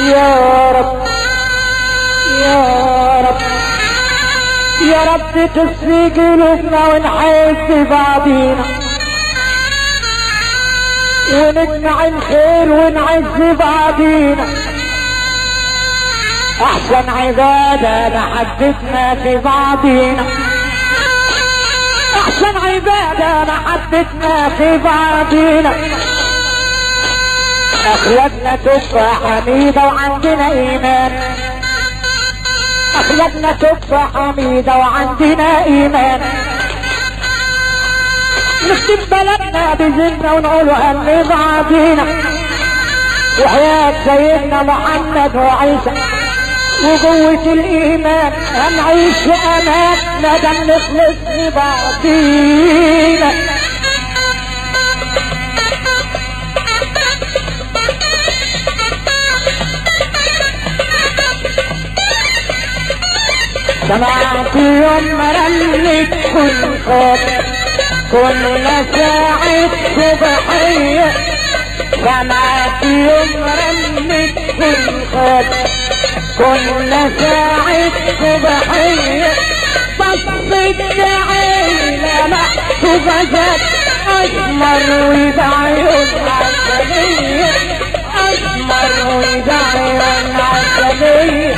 يا رب يا رب يا رب تسري قلوبنا ونحس بعضينا ونجمع الخير ونعز بعضينا احسن عبادة محبتنا في بعضينا احسن عبادة محبتنا في بعضينا اخلاقنا تبقى حميدة وعندنا ايمان اخلاقنا تبقى حميدة وعندنا ايمان نكتب بلدنا بزنا ونقولها لبعضينا وحياة سيدنا محمد وعيسى وقوة الإيمان هنعيش في أمان ما دام نخلص لبعضينا سمعت يوم رنت كل خوف كل ساعة صبحية سمعت يوم رنت كل خوف كل ساعة صبحية بصت عينة محسوبة ذات أسمر وبعيون عسلية أسمر وبعيون عسلية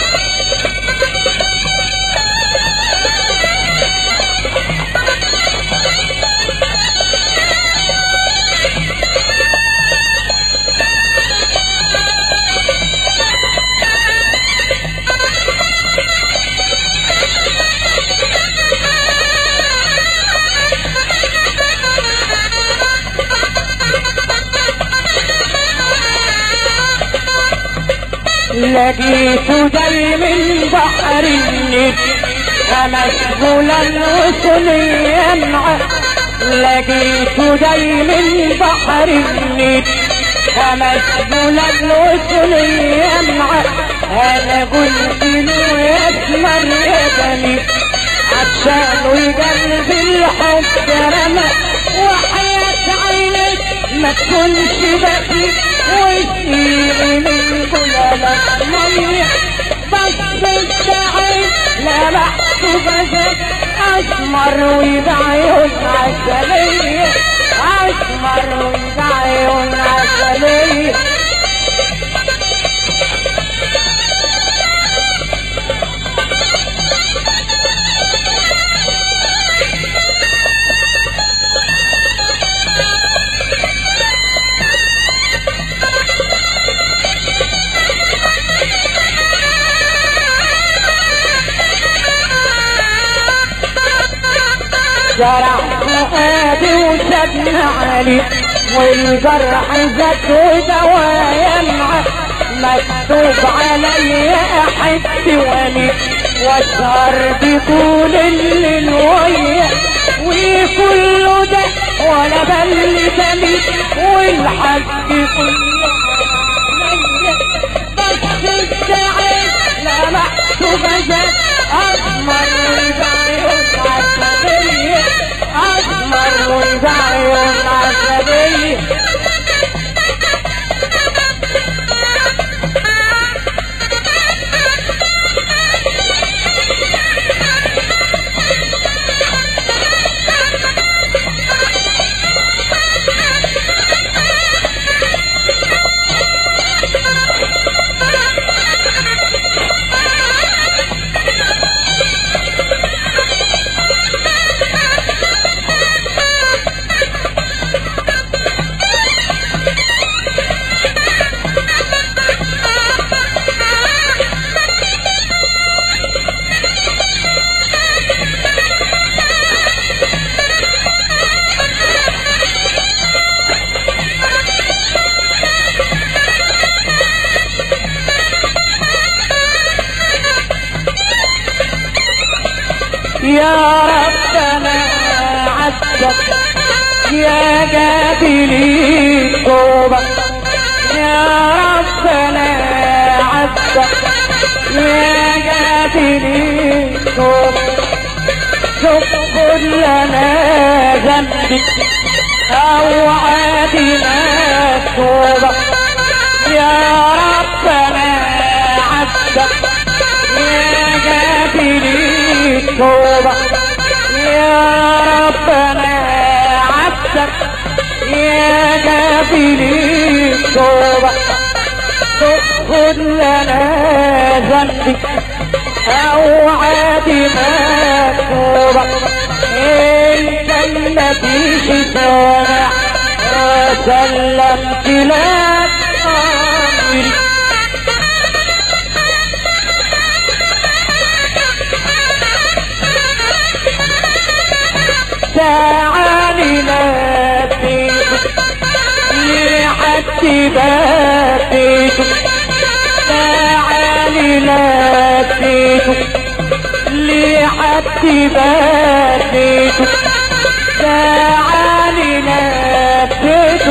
لقيت جاي من بحر النيل مشغول الوصول يمعى لقيت جاي من بحر النيل مشغول الوصول يمعى انا قلت له يسمر يدني عشان وقلب الحب رمى وحياة عينك ما تكونش بخيل وتسيب من كل مية بس السعيد لا محسوبة زي أسمر وبعيون عسلية أسمر وبعيون عسلية جرح فؤادي وسدنا علي والجرح زاد ودوايا معه مكتوب علي احب ولي واسهر بطول الليل ويا وكل ده ولا بل دمي والحج كله عليا بس السعيد لا محسوب زاد أسمر وبعيون عسلية أسمر وبعيون عسلية يا ربنا عزك يا قابلي التوبة يا ربنا عزك يا قابلي التوبة تغفر لنا ذنبي أو عادنا التوبة يا ربنا توبة يا ربنا عبدك يا جابلي توبة تأخذ لنا ذنبي أو عادي مكتوبة انت الذي سامع وسلمت لك أمري تعالي نبيك لحد بابيك تعالي نبيك لحد بابيك تعالي نبيك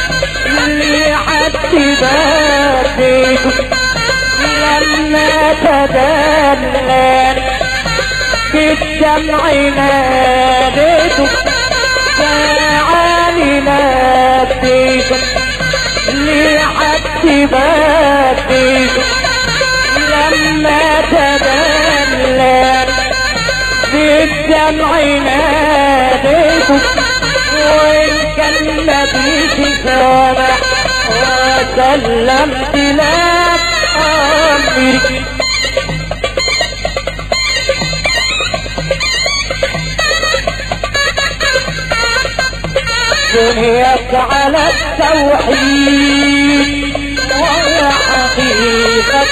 لحد بابيك لما تدلل بالدمع ناديتك تعالي ناديتك لحد بابيك لما تدلل بالدمع ناديتك وإن كان بيك سامع وسلمت لك أمري بنيت على التوحيد وهي حقيقة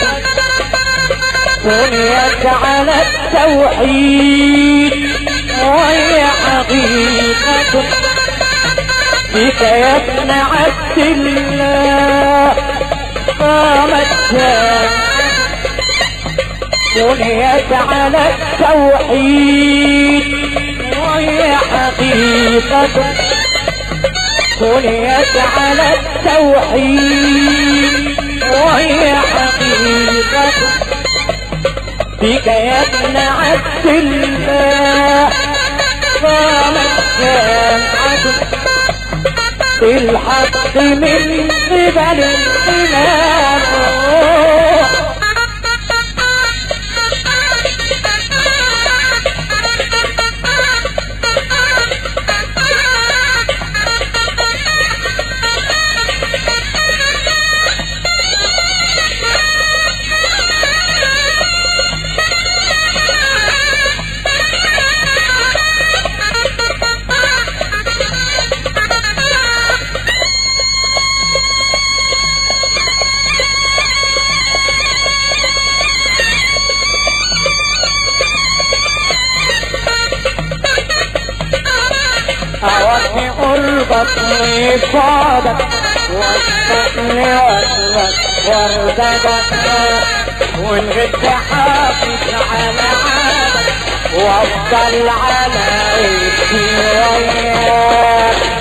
بنيت على التوحيد وهي حقيقة بك يا ابن عبد الله قامت بنيت على التوحيد وهي حقيقة بنيت على التوحيد وهي حقيقة بك يا ابن عبد الله قامت جامعة بالحق من قبل الإمام أودي قربك وفادك واشتقني واسلك وارزقك وان غبت حافظ على عادك وافضل على عيشي وياك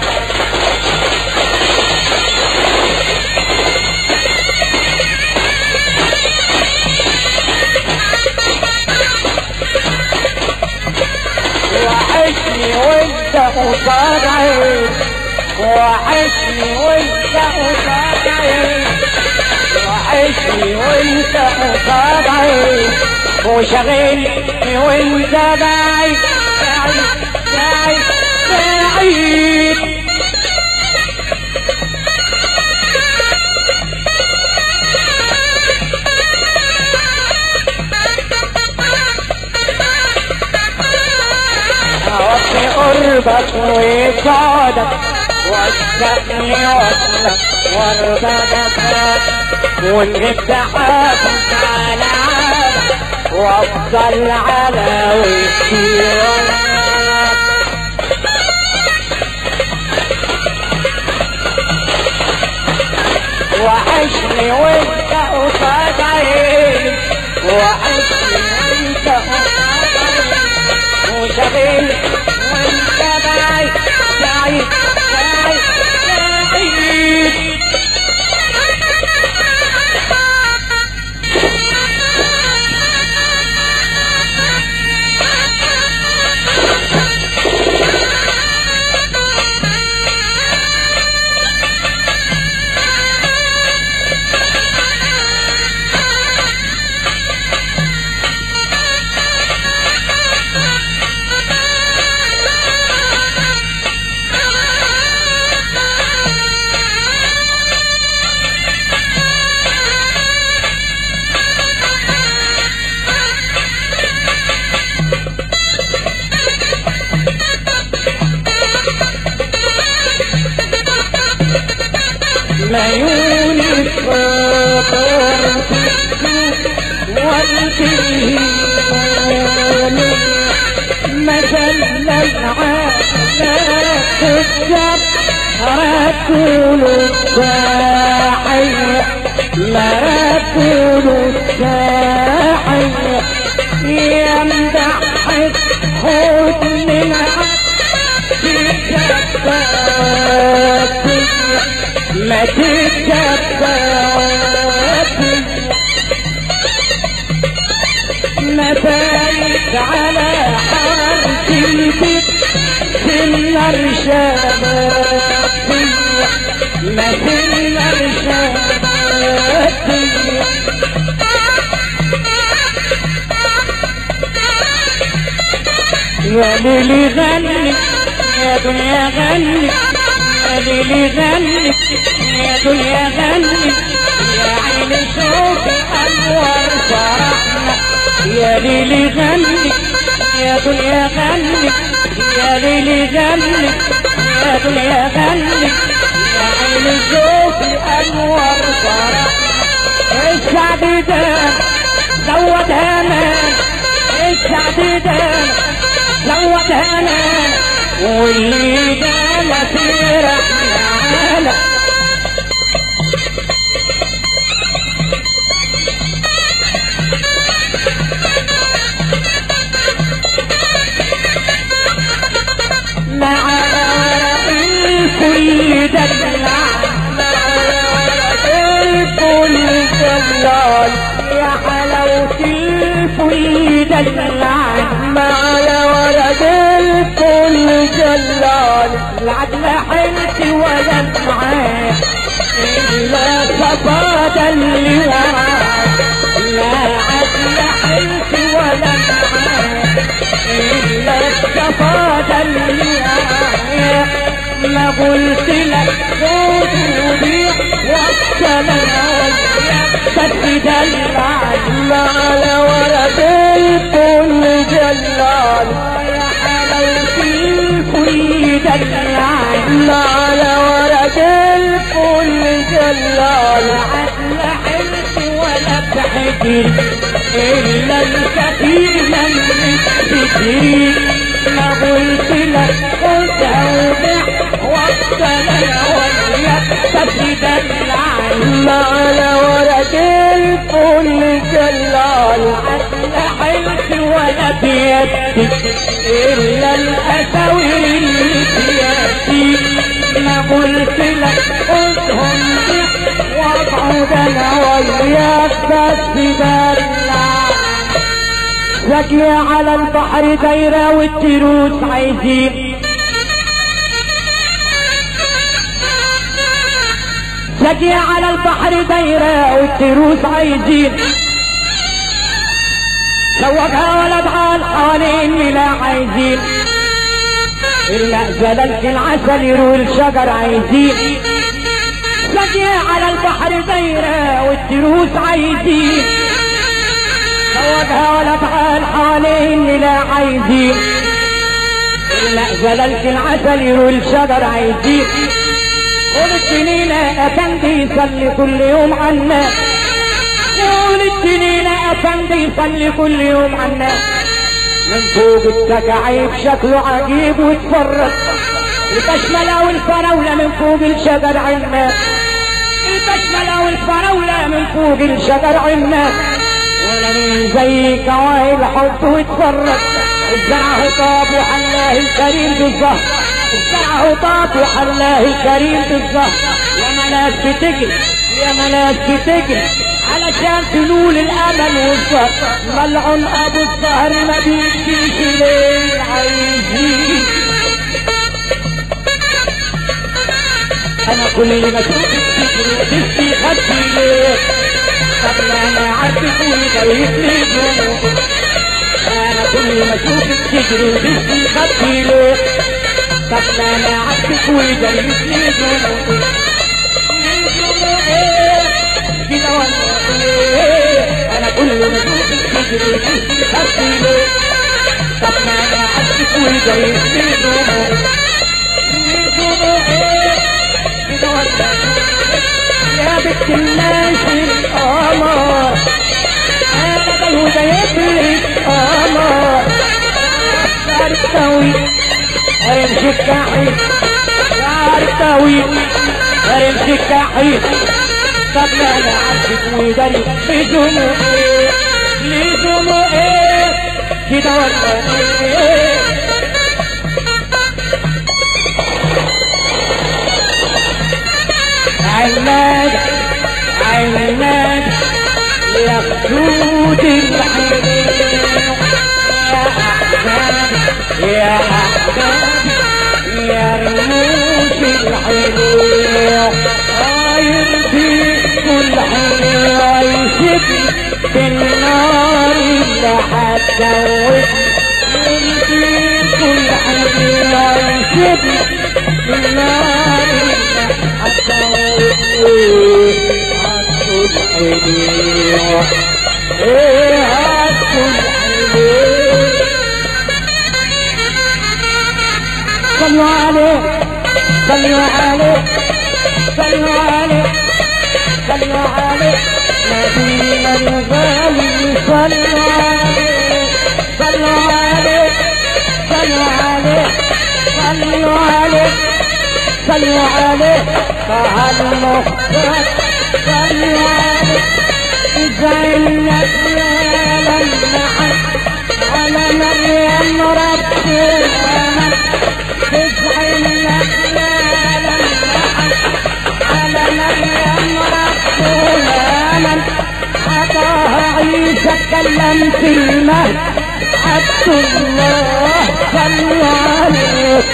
وحشني وانت قصاد عين وحشني وانت قصاد عين وحشني وانت قصاد عين وشغلني وانت بعيد بعيد بعيد بعيد أوفي قربك وسعدك واشتقني وصلك وارتبطك وان غبت حافظ على عادك وافضل على وشي وراك وحشني وانت قصاد عيني وحشني وانت قصاد عيني وشغل وانت بعيد بعيد بعيد بعيد مثل العالم الجب رسول الساحي لا رسول الساحي يمدح حسن العالم ما تتكبرش نتايج على حرف البيت في النار شبابي ما في النار شبابي يا ليلي غني يا دنيا غني يا ليلي غني يا دنيا غني يا عيني شوفي انوار فرحنا يا ليلي غني يا دنيا غني يا ليلي غني يا دنيا غني يا عيني شوفي انوار فرحنا السعد ده زود همان السعد ده زود همان واللي جانا في رحلة مع ورق الكل دلع مع ورق الكل دلع يا حلاوة الفل دلع مع ورق الكل دلع العدل حلت ولا معاه إلا صفاد اللي وراه لا عدل حلت ولا معاه إلا الصفاد اللي وراه ما قلت لك خذ وبيع والسلام تدلع على ورد الكل جلال يا حلاوة الكل دلع على ورد الكل جلال عدل حلت ولا تحجر إلا السفينة اللي تجري ما قلت لك خذها وبيع والسلام تدلع على ورد الكل جلال عدل حلت ولا بيدك إلا الأساور اللي بيدي ما قلت لك خذهم واقعد أنا وياك بس دلع ساقية على البحر دايرة والتروس عايزين ساقية على البحر دايرة والتروس عايزين سوقها ولد عال حوالين لا عايزين إلا زللت العسل يروي الشجر عايزين ساقية على البحر دايرة والتروس عايزين سوقها ولد عال حوالين لا عايزين إلا زللت العسل يروي الشجر عايزين قول السنين أفندي يصلي كل يوم عنا قول السنين أفندي يصلي كل يوم عنا من فوق التكعيب شكله عجيب وتفرج البشملة والفراولة من فوق الشجر عنا البشملة والفراولة من فوق الشجر عنا ولا مين زي كواهي حط وتفرج الزرع طاب وحلاه الكريم بالظهر الزرع طاب وحلاه الكريم بالظهر يا ملاك بتجري يا ملاك بتجري علشان تنول الامل والظهر ملعون ابو الظهر ما بيجيش ليه عايزين انا كل ما اشوفك تجري وتشتي خدي ليه طب ما انا عارفك وجايبني جنوب انا كل ما اشوفك تجري وتشتي خدي ليه طب ما انا عارفك وجايبني جنوب كده ولا ايه انا كل ما اشوفك تجري وتشتي خدي ليه طب ما انا عارفك وجايبني جنوب يا بنت الناس القمر انا بهدى طويل رمش الكحيل شعر طويل رمش الكحيل طب ما انا عارفك وداري لزومه ايه لزومه ايه كده ولا ايه عناد عناد يا خدود الحنين يا أحباب يا أحباب يا رموش الحنين طاير في كل حين عيشتي في النار اللي هتزودني يمكن كل حين عيشتي في النار اللي هتزودني هتكون حنين ايه هتكون حنين صلوا عليه صلوا عليه صلوا عليه صلوا عليه نبينا الغالي صلوا عليه صلوا عليه صلوا عليه صلوا عليه صلوا عليه طه المختار صلوا عليه زينب يا لمحت على مريم ربنا تزعل لك يا لمحت على مريم ربنا عطاها عيسى كلم في المهد عبد الله صلى عليه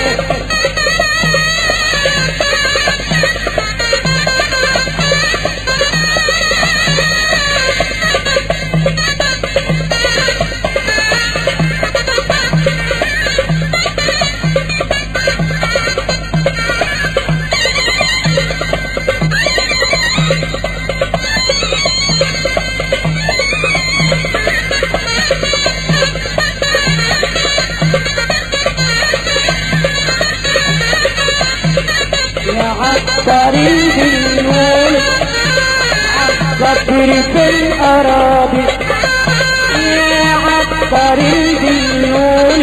يا عالطريق النور عالصفر في الأراضي يا عالطريق النور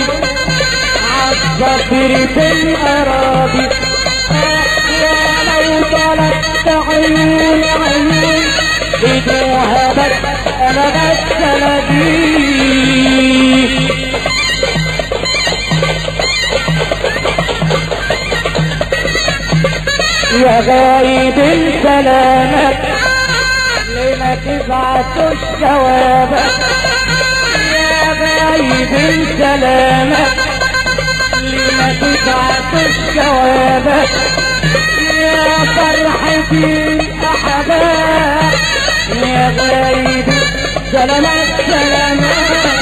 عالصفر في الأراضي يا لو طلبت عيون عيون بدوها بس أنا بس أنا دي يا غايب السلامات لما تبعتوا الجواب يا غايب السلامات لما تبعتوا الجواب يا فرحتي الأحباب يا غايب سلامات سلامات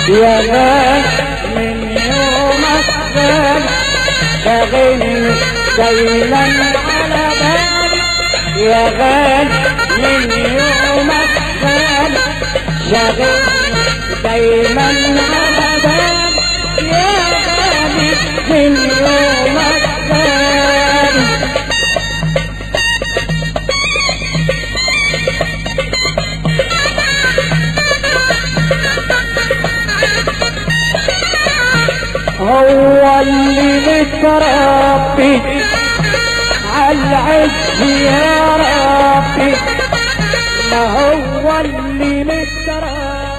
يا غالي من يومك غالي شاغلني دايما على بالي يا غالي من يومك غالي شاغلني دايما على بالي يا غالي من يومك غالي هو اللي متربي عالعز يا ربي ما هو اللي متربي